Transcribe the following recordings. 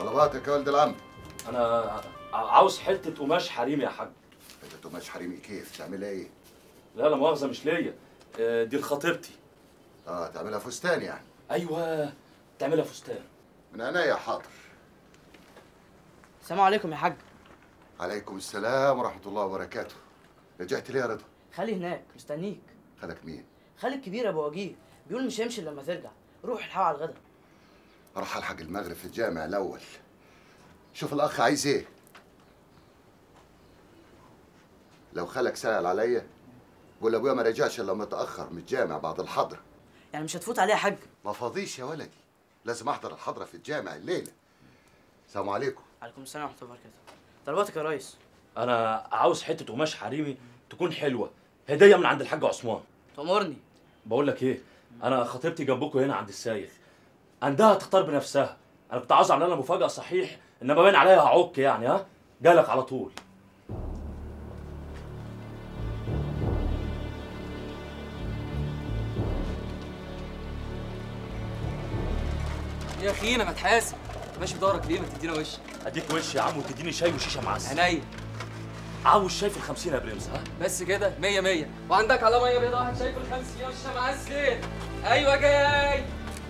طلباتك يا ولد العم انا عاوز حته قماش حريمي يا حاج انت قماش حريمي كيف تعملها ايه لا لا مؤاخذه مش ليا آه، دي لخطيبتي اه تعملها فستان يعني ايوه تعملها فستان من عينيا حاضر السلام عليكم يا حاج عليكم السلام ورحمه الله وبركاته رجعت ليه يا رضا خالي هناك مستنيك خالك مين خالي الكبير ابو وجيه بيقول مش هيمشي إلا لما ترجع روح الحقه على الغدا اروح الحق المغرب في الجامع الاول شوف الاخ عايز ايه لو خالك سأل عليا قول ابويا ما رجعش الا متاخر من الجامع بعد الحضره يعني مش هتفوت عليه يا حاج ما فاضيش يا ولدي لازم احضر الحضره في الجامع الليله السلام عليكم عليكم السلام ورحمه الله وبركاته طلباتك يا ريس انا عاوز حته قماش حريمي تكون حلوه هديه من عند الحاج عثمان تأمرني بقول لك ايه انا خطيبتي جنبكم هنا عند السايخ عندها تختار بنفسها انا كنت عاوز اعمل لها مفاجاه صحيح انما باين عليها عك يعني ها جالك على طول يا اخينا ما تحاسب ماشي في ظهرك ليه ما تدينا وش اديك وش يا عم وتديني شاي وشيشه معسل عينيا عاوز شاي في الخمسين يا برنس ها بس كده مية مية وعندك على مية بيضاء واحد شايف الخمسين وش معسل ايوه جاي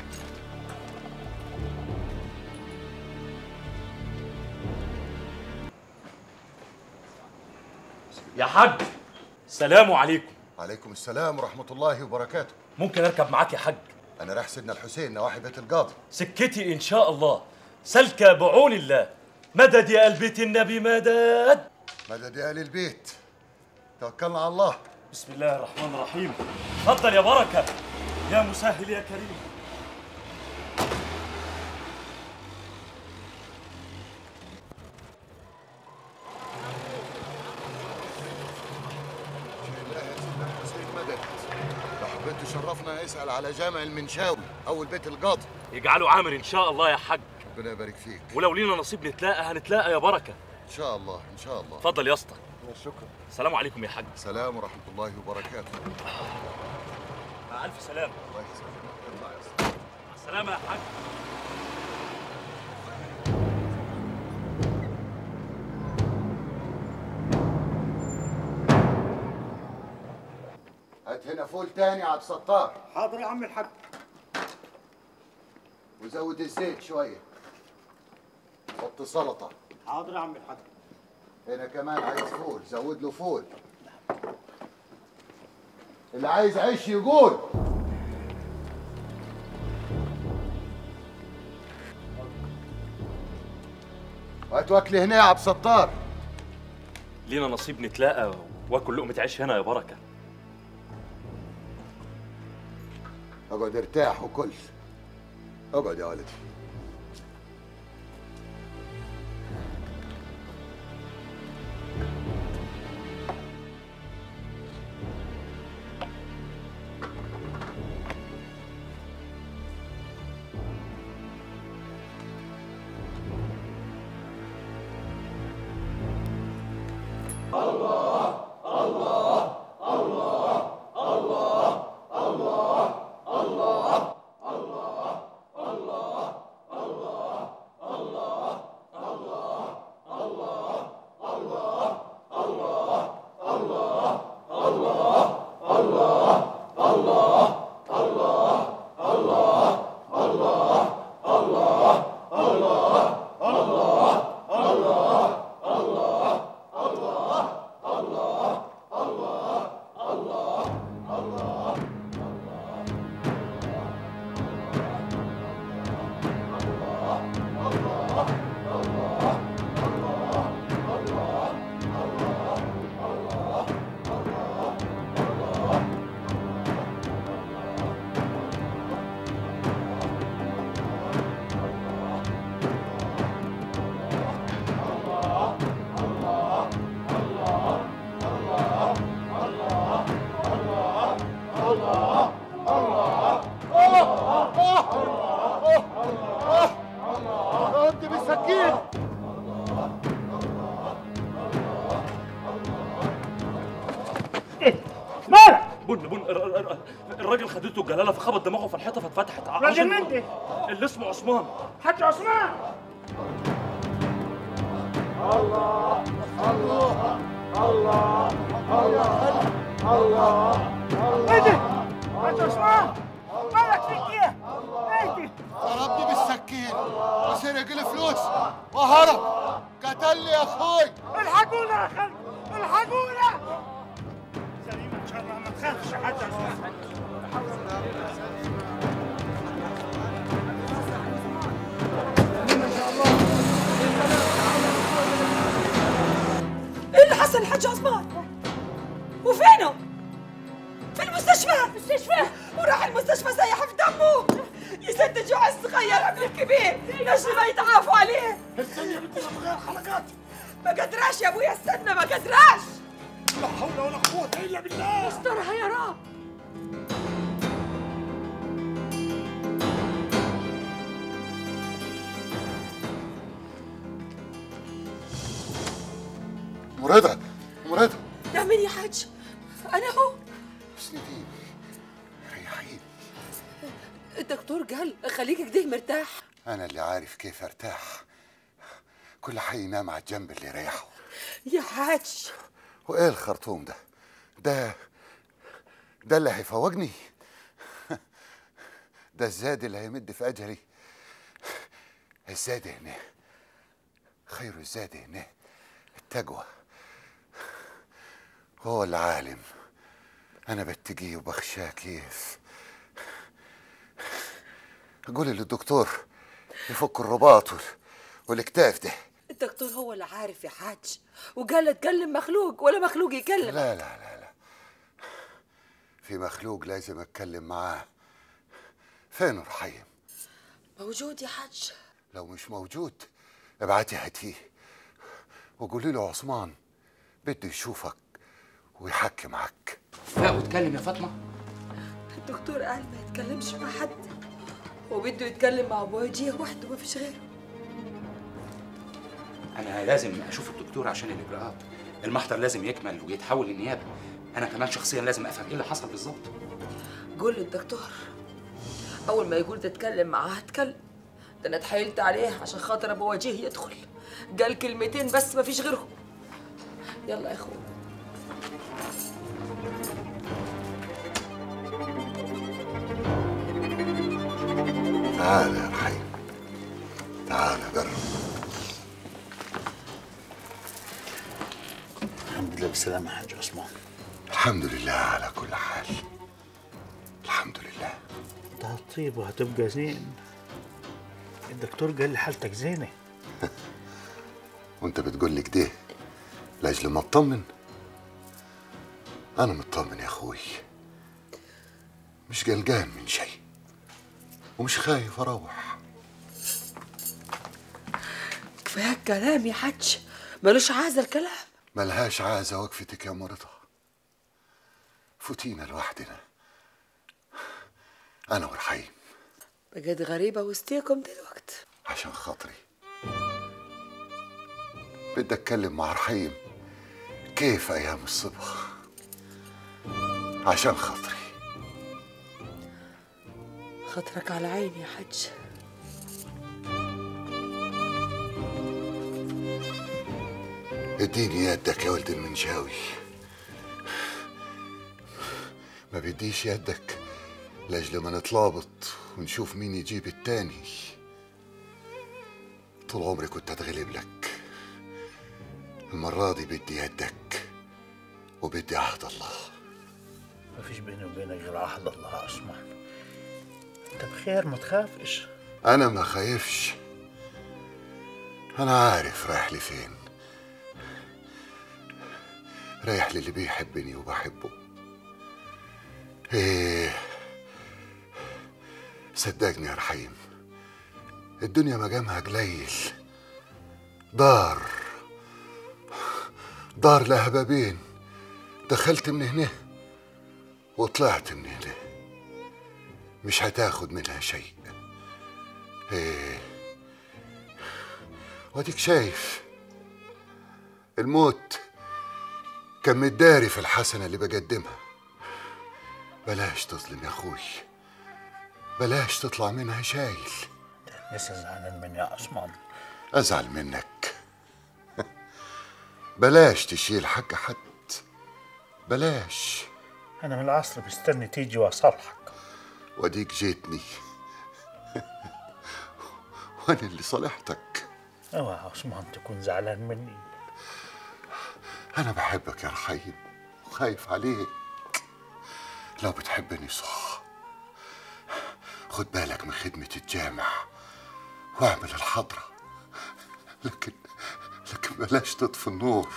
يا حاج سلام عليكم عليكم السلام ورحمه الله وبركاته ممكن اركب معاك يا حاج انا رايح سيدنا الحسين نواحي بيت القاضي سكتي ان شاء الله سلكة بعون الله مدد يا قلبة النبي مدد مدد يا ال البيت توكلنا على الله بسم الله الرحمن الرحيم اتفضل يا بركة يا مسهل يا كريم الله يا سيدنا الحسين مدد لو حبيت تشرفنا اسال على جامع المنشاوي اول بيت القاضي يجعله عامر ان شاء الله يا حاج ربنا يبارك فيك ولو لينا نصيب نتلاقى هنتلاقى يا بركة ان شاء الله ان شاء الله اتفضل يا اسطى شكرا السلام عليكم يا حاج سلام ورحمه الله وبركاته مع الف سلامة الله يسلمك اطلع يا اسطى مع السلامة يا حاج هات هنا فول تاني يا عبد الستار حاضر يا عم الحاج وزود الزيت شويه حط سلطه حاضر يا عم الحاج هنا كمان عايز فول زود له فول اللي عايز عيش يقول وهات واكل هنا يا عبد الستار لينا نصيب نتلاقى واكل لقمة عيش هنا يا بركة اقعد ارتاح وكل اقعد يا ولدي انت بالسكين مالك بن بن الر- الر- الراجل خدته الجلاله فخبط دماغه في الحيطه فاتفتحت راجل مين ده؟ اللي اسمه عثمان حاج عثمان اهدي حاج عثمان مالك فيك ايه؟ اهدي ضربني بالسكين وسرق الفلوس وهرب قتلني يا اخوي الحقونا يا خلق الحقونا سليم ان شاء الله ما تخافش يا حاج عثمان ايه اللي حصل الحاج عثمان؟ وفينه؟ في المستشفى المستشفى وراح المستشفى سيح في دمه يسد جوع الصغير قبل الكبير نجم ما يتعافوا عليه استني يا بنتي غير حلقات ما قدراش يا ابويا استنى ما قدراش لا حول ولا قوة الا بالله استرها يا رب مريضة مريضة يا مين يا حاج انا هو اسنديني ريحيني الدكتور قال خليك كده مرتاح انا اللي عارف كيف ارتاح كل حي ينام على الجنب اللي يريحه يا حاج وايه الخرطوم ده ده ده اللي هيفوقني ده الزاد اللي هيمد في اجلي الزاد هنا خير الزاد هنا التقوى هو العالم انا بتقيه وبخشاه كيف قولي للدكتور يفك الرباط وال- والاكتاف ده الدكتور هو اللي عارف يا حاج وقال لا تكلم مخلوق ولا مخلوق يكلم لا لا لا لا في مخلوق لازم اتكلم معاه فين رحيم موجود يا حاج لو مش موجود ابعتي هاتيه وقولي له عثمان بده يشوفك ويحكي معك لا واتكلم يا فاطمه الدكتور قال ما يتكلمش مع حد وبده يتكلم مع ابو وجيه وحده ما فيش غيره انا لازم اشوف الدكتور عشان الاجراءات المحضر لازم يكمل ويتحول للنيابه انا كمان شخصيا لازم افهم ايه اللي حصل بالظبط قول للدكتور اول ما يقول تتكلم معاه اتكلم ده انا اتحايلت عليه عشان خاطر ابو وجيه يدخل قال كلمتين بس ما فيش غيرهم يلا يا اخويا تعال يا رحيم تعال قرب الحمد لله بالسلامة يا حاج عثمان الحمد لله على كل حال الحمد لله انت هتطيب وهتبقى زين الدكتور قال لي حالتك زينة وانت بتقول لي كده لاجل ما اطمن انا مطمن يا اخوي مش قلقان من شيء ومش خايف اروح كفايه الكلام يا حاج ملوش عازة الكلام ملهاش عازة وقفتك يا مرضى فوتينا لوحدنا انا ورحيم بقيت غريبة وسطيكم دلوقتي عشان خاطري بدي اتكلم مع رحيم كيف ايام الصبح عشان خاطري خاطرك على عيني يا حاج اديني يدك يا ولد المنشاوي ما بديش يدك لاجل ما نتلابط ونشوف مين يجيب التاني طول عمري كنت اتغلب لك المرة دي بدي يدك وبدي عهد الله ما فيش بيني وبينك غير عهد الله يا عثمان انت بخير ما تخافش انا ما خايفش انا عارف رايح لفين رايح للي بيحبني وبحبه ايه صدقني يا رحيم الدنيا مجامها قليل دار دار لها بابين دخلت من هنا وطلعت من هنا مش هتاخد منها شيء ايه واديك شايف الموت كان متداري في الحسنة اللي بقدمها بلاش تظلم يا اخوي بلاش تطلع منها شايل لسه زعلان مني يا عثمان ازعل منك بلاش تشيل حق حد بلاش انا من العصر مستني تيجي واصلحك وديك جيتني وانا اللي صالحتك اوعى يا عثمان تكون زعلان مني انا بحبك يا رحيم وخايف عليك لو بتحبني صح خد بالك من خدمة الجامع واعمل الحضرة لكن لكن بلاش تطفي النور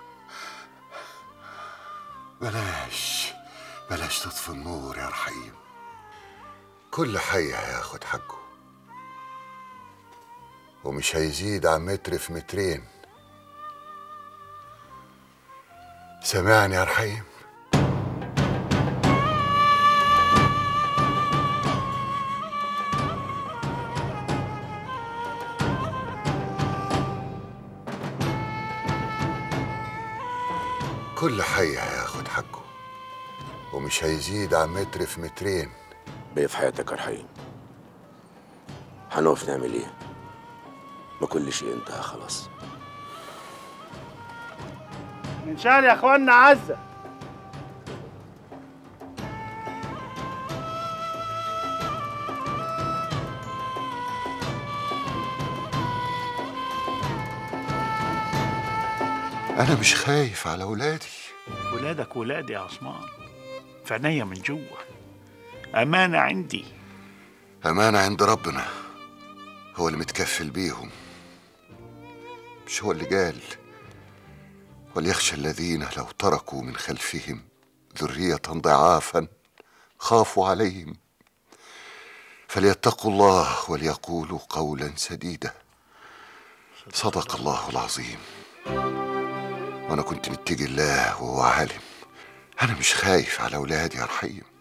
بلاش بلاش تطفي النور يا رحيم كل حي هياخد حقه ومش هيزيد عن متر في مترين سمعني يا رحيم كل حي هياخد حقه ومش هيزيد عن متر في مترين بيه في حياتك يا رحيم هنقف نعمل ايه ما كل شيء انتهى خلاص من شان يا اخوانا عزه أنا مش خايف على ولادي ولادك ولادي يا عثمان في عينيا من جوا امانه عندي أمانة عند ربنا هو اللي متكفل بيهم مش هو اللي قال وليخشى الذين لو تركوا من خلفهم ذرية ضعافا خافوا عليهم فليتقوا الله وليقولوا قولا سديدا صدق الله العظيم وانا كنت متقي الله وهو عالم انا مش خايف على اولادي يا رحيم